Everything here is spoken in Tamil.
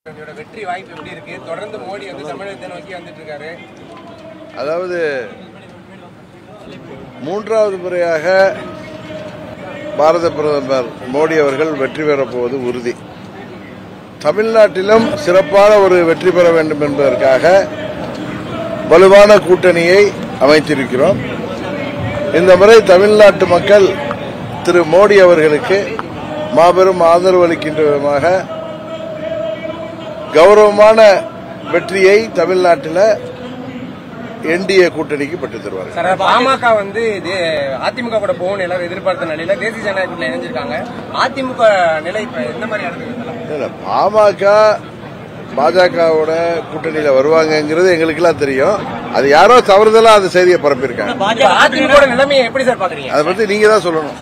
இதோட வெற்றி வாய்ப்பு எப்படி இருக்கு தொடர்ந்து மோடி வந்து தமிழகத்தை நோக்கி வந்துட்டு இருக்காரு அதாவது மூன்றாவது முறையாக பாரத பிரதமர் மோடி அவர்கள் வெற்றி பெறப் போவது உறுதி தமிழ்நாட்டிலும் சிறப்பான ஒரு வெற்றி பெற வேண்டும் என்பதற்காக வலுவான கூட்டணியை அமைத்திருக்கிறோம் இந்த முறை தமிழ்நாட்டு மக்கள் திரு மோடி அவர்களுக்கு மாபெரும் ஆதரவு அளிக்கின்ற விதமாக கௌரவமான வெற்றியை தமிழ்நாட்டில் என்டிஏ கூட்டணிக்கு பெற்றுத் தருவார்கள் சார் பாமக வந்து இது அதிமுக கூட போகணும் எல்லாரும் எதிர்பார்த்த நிலையில தேசிய ஜனநாயக கூட்டணியில இணைஞ்சிருக்காங்க அதிமுக நிலை இப்ப எந்த மாதிரி இருக்கு இல்ல, பாமக பாஜகவோட கூட்டணியில வருவாங்கங்கிறது எங்களுக்கெல்லாம் தெரியும் அது யாரோ தவறுதலா அந்த செய்தியை பரப்பியிருக்காங்க அதிமுக நிலைமையை எப்படி சார் பாக்குறீங்க அதை பத்தி நீங்க தான் சொல்லணும்